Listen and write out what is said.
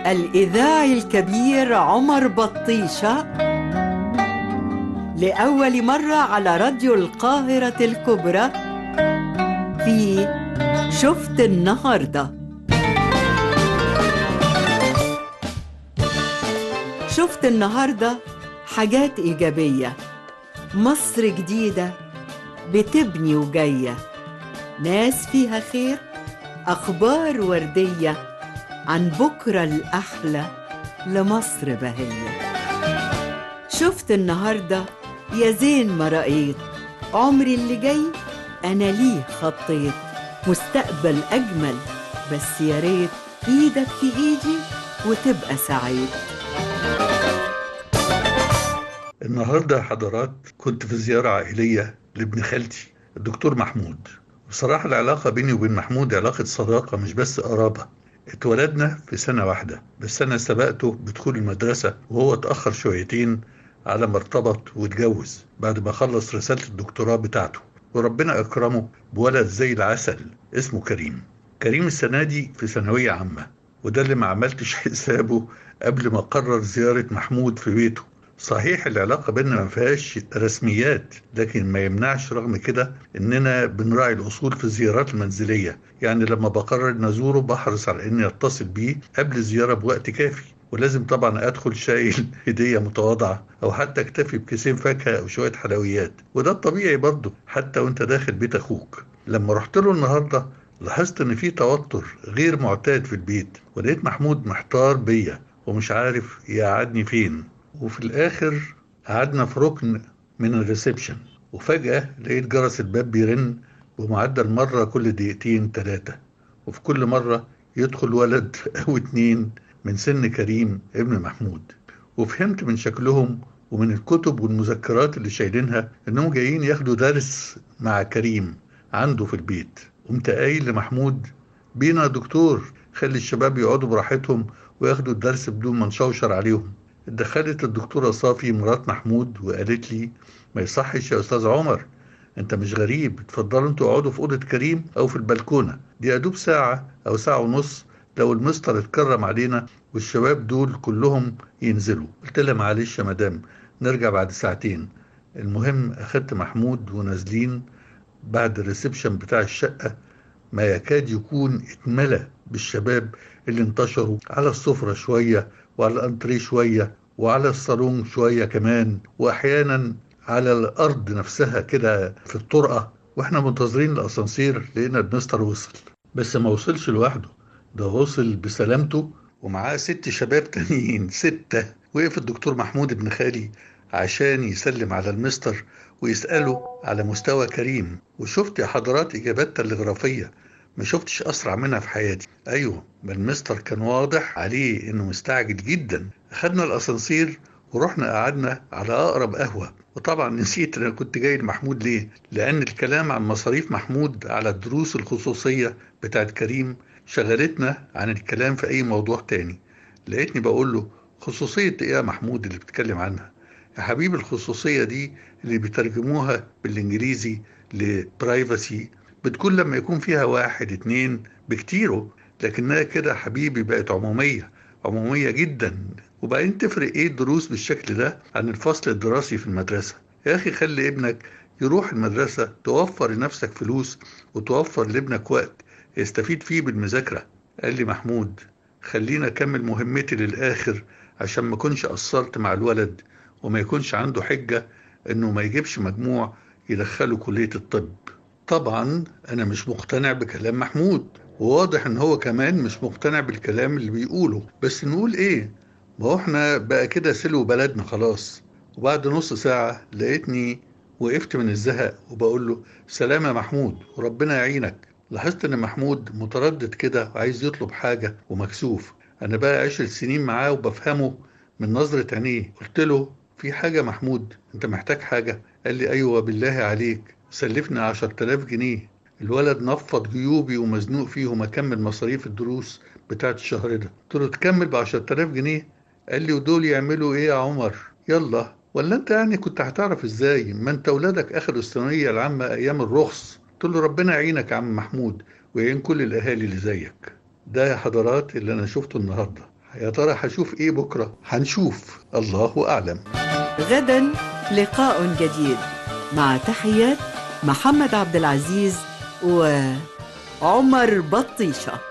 الإذاعي الكبير عمر بطيشة لأول مرة على راديو القاهرة الكبرى في شفت النهارده شفت النهارده حاجات إيجابية مصر جديدة بتبني وجاية ناس فيها خير أخبار وردية عن بكرة الأحلى لمصر بهية شفت النهاردة يا زين ما رأيت عمري اللي جاي أنا ليه خطيت مستقبل أجمل بس يا ريت إيدك في إيدي وتبقى سعيد النهارده يا حضرات كنت في زيارة عائلية لابن خالتي الدكتور محمود بصراحة العلاقة بيني وبين محمود علاقة صداقة مش بس قرابة اتولدنا في سنة واحدة بس أنا سبقته بدخول المدرسة وهو اتأخر شويتين على ما ارتبط واتجوز بعد ما خلص رسالة الدكتوراه بتاعته وربنا أكرمه بولد زي العسل اسمه كريم كريم السنة دي في ثانوية عامة وده اللي ما عملتش حسابه قبل ما قرر زيارة محمود في بيته صحيح العلاقة بيننا ما فيهاش رسميات لكن ما يمنعش رغم كده اننا بنراعي الاصول في الزيارات المنزلية يعني لما بقرر نزوره بحرص على اني اتصل بيه قبل الزيارة بوقت كافي ولازم طبعا ادخل شايل هدية متواضعة او حتى اكتفي بكيسين فاكهة او شوية حلويات وده الطبيعي برضه حتى وانت داخل بيت اخوك لما رحت له النهاردة لاحظت ان في توتر غير معتاد في البيت ولقيت محمود محتار بيا ومش عارف يقعدني فين وفي الآخر قعدنا في ركن من الريسبشن وفجأة لقيت جرس الباب بيرن بمعدل مرة كل دقيقتين تلاتة وفي كل مرة يدخل ولد أو اتنين من سن كريم ابن محمود وفهمت من شكلهم ومن الكتب والمذكرات اللي شايلينها انهم جايين ياخدوا درس مع كريم عنده في البيت قمت قايل لمحمود بينا يا دكتور خلي الشباب يقعدوا براحتهم وياخدوا الدرس بدون ما نشوشر عليهم دخلت الدكتورة صافي مرات محمود وقالت لي ما يصحش يا أستاذ عمر أنت مش غريب اتفضلوا انتوا اقعدوا في أوضة كريم أو في البلكونة دي أدوب ساعة أو ساعة ونص لو المستر اتكرم علينا والشباب دول كلهم ينزلوا قلت لها معلش يا مدام نرجع بعد ساعتين المهم أخدت محمود ونازلين بعد الريسبشن بتاع الشقة ما يكاد يكون اتملى بالشباب اللي انتشروا على السفرة شوية وعلى الانتريه شوية وعلى الصالون شوية كمان وأحيانا على الأرض نفسها كده في الطرقة وإحنا منتظرين الأسانسير لقينا المستر وصل بس ما وصلش لوحده ده وصل بسلامته ومعاه ست شباب تانيين ستة وقف الدكتور محمود ابن خالي عشان يسلم على المستر ويسأله على مستوى كريم وشفت يا حضرات إجابات تلغرافية ما شفتش أسرع منها في حياتي أيوه ما المستر كان واضح عليه إنه مستعجل جدا أخدنا الأسانسير ورحنا قعدنا على أقرب قهوة وطبعا نسيت أنا كنت جاي لمحمود ليه لأن الكلام عن مصاريف محمود على الدروس الخصوصية بتاعت كريم شغلتنا عن الكلام في أي موضوع تاني لقيتني بقول له خصوصية إيه يا محمود اللي بتتكلم عنها يا حبيبي الخصوصية دي اللي بيترجموها بالإنجليزي لبرايفسي بتكون لما يكون فيها واحد اتنين بكتيره لكنها كده حبيبي بقت عمومية عمومية جدا وبعدين تفرق ايه الدروس بالشكل ده عن الفصل الدراسي في المدرسة يا اخي خلي ابنك يروح المدرسة توفر لنفسك فلوس وتوفر لابنك وقت يستفيد فيه بالمذاكرة قال لي محمود خلينا أكمل مهمتي للآخر عشان ما كنش قصرت مع الولد وما يكونش عنده حجة انه ما يجيبش مجموع يدخله كلية الطب طبعا انا مش مقتنع بكلام محمود وواضح ان هو كمان مش مقتنع بالكلام اللي بيقوله بس نقول ايه ما هو احنا بقى كده سلو بلدنا خلاص وبعد نص ساعة لقيتني وقفت من الزهق وبقول له سلام يا محمود وربنا يعينك لاحظت ان محمود متردد كده وعايز يطلب حاجة ومكسوف انا بقى عشر سنين معاه وبفهمه من نظرة عينيه قلت له في حاجة محمود انت محتاج حاجة قال لي ايوه بالله عليك سلفني عشر تلاف جنيه الولد نفض جيوبي ومزنوق فيهم اكمل مصاريف الدروس بتاعت الشهر ده قلت له تكمل ب 10000 جنيه قال لي ودول يعملوا ايه يا عمر يلا ولا انت يعني كنت هتعرف ازاي ما انت ولادك اخر الثانويه العامه ايام الرخص قلت له ربنا يعينك يا عم محمود ويعين كل الاهالي اللي زيك ده يا حضرات اللي انا شفته النهارده يا ترى هشوف ايه بكره هنشوف الله اعلم غدا لقاء جديد مع تحيات محمد عبد العزيز وعمر بطيشه